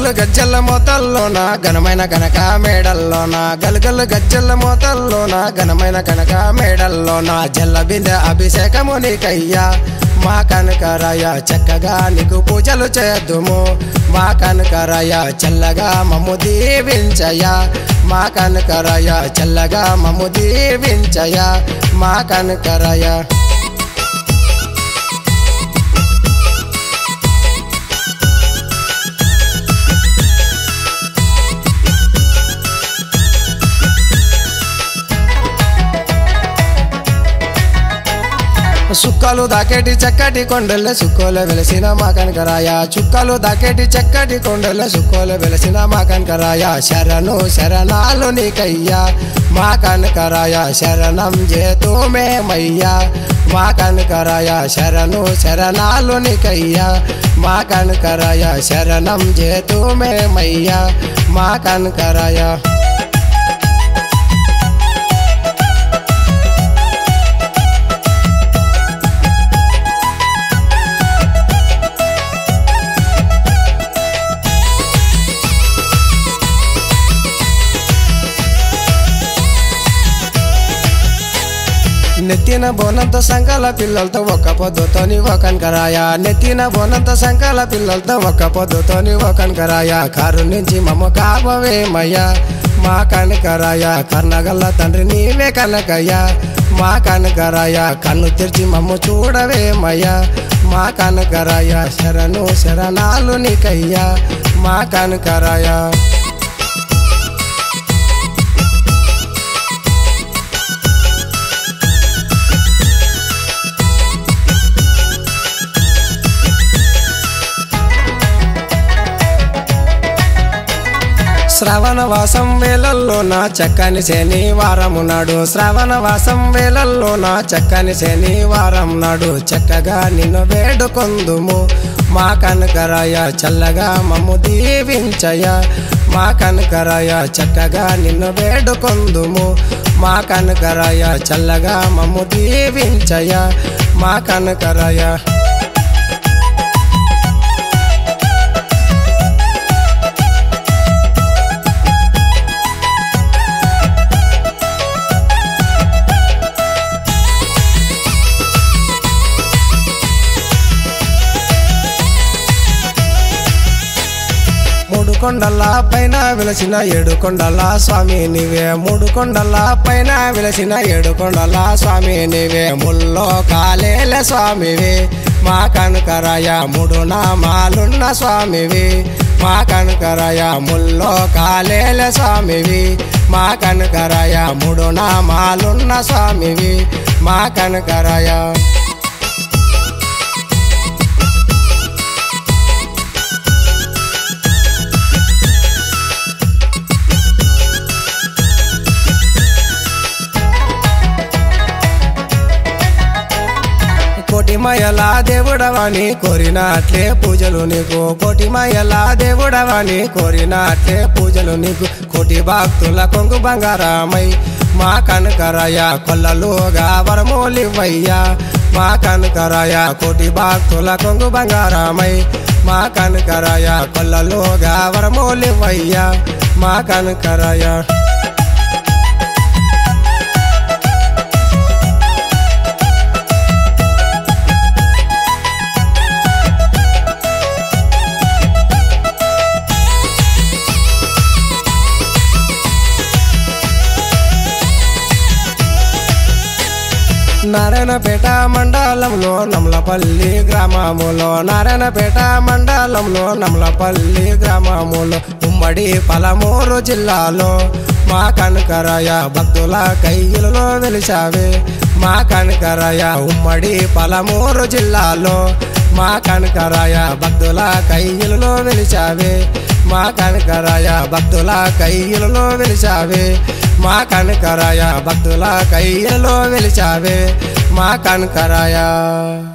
గలుగలు గజ్జల మోతల్లోన ఘనమైన కనక మేడల్లోన గలుగలు గజ్జల మోతల్లోన ఘనమైన కనక మేడల్లోన జల్ల బిందె అభిషేకము నీకయ్యా మా కనకరాయ చక్కగా నీకు పూజలు చేద్దుము మా కనకరాయ చల్లగా మమ్ము దీవించయా మా కనకరాయ చల్లగా మమ్ము దీవించయా మా కనకరాయ సుక్కలు దాకేటి చక్కటి కొండల సుక్కోల వెలసిన మా కనకరాయ చుక్కలు దాకేటి చక్కటి కొండల సుక్కోల వెలసిన మా కనకరాయ శరణు శరణాలు నీకయ్యా మా కనకరాయ శరణం చేతూ మేమయ్యా మా కనకరాయ శరణు శరణాలు నీకయ్యా మా కనకరాయ శరణం చేతూ మేమయ్యా మా కనకరాయ నెత్తిన బోనంత సంకల పిల్లలతో ఒక్క పొద్దుతోని ఒకన్కరాయ నెత్తిన బోనంత సంకల పిల్లలతో ఒక్క పొద్దుతోని ఒకన్కరాయ కారు నుంచి మమ్మ కాపవేమయ్యా మా కనకరాయ కర్ణగల్ల తండ్రి నీవే కనకయ్య మా కనకరాయ కన్ను తెరిచి మమ్మ చూడవేమయ్యా మా కనకరాయ శరణు శరణాలు నీకయ్యా మా కనకరాయ శ్రవణ వాసం వేలల్లో నా చక్కని శనివారము నాడు శ్రవణ వాసం వేలల్లో నా చక్కని శనివారం నాడు చక్కగా నిన్ను వేడుకొందుము మా కనకరాయ చల్లగా మమ్ము దీవించయ మా కనకరాయ చక్కగా నిన్ను వేడుకొందుము మా కనకరాయ చల్లగా మమ్ము దీవించయ మా కనకరాయ మూడు కొండల పైన వెలసిన ఏడు కొండల స్వామి నీవే మూడు కొండల పైన వెలసిన ఏడు కొండల స్వామి నీవే ముల్లో కాలేల స్వామివి మా కనకరాయ మూడు నామాలున్న స్వామివి మా కనకరాయ ముల్లో కాలేల స్వామివి మా కనకరాయ మూడు నామాలున్న స్వామివి మా కనకరాయ కోటిమయల దేవుడవని కోరినట్లే పూజలు నీకు కోటిమయల దేవుడవని కోరినట్లే పూజలు నీకు కోటి భక్తుల కొంగు బంగారమై మా కనకరాయ కొల్లలుగా వరమూలివయ్యా మా కనకరాయ కోటి భక్తుల కొంగు బంగారమై మా కనకరాయ కొల్లలుగా వరమూలివయ్యా మా కనకరాయ నారాయణపేట మండలంలో నమలపల్లి గ్రామములో నారాయణపేట మండలంలో నమలపల్లి గ్రామములో ఉమ్మడి పలమూరు జిల్లాలో మా కనకరాయ భక్తుల కయ్యలలో వెలిసావే మా కనకరాయ ఉమ్మడి పలమూరు జిల్లాలో మా కనకరాయ భక్తుల కయ్యలలో వెలిసావే మా కనకరాయ భక్తుల కయ్యలలో వెలిసావే మా కనకరాయ భక్తుల కయ్యలో వెలిచావే మా కనకరాయ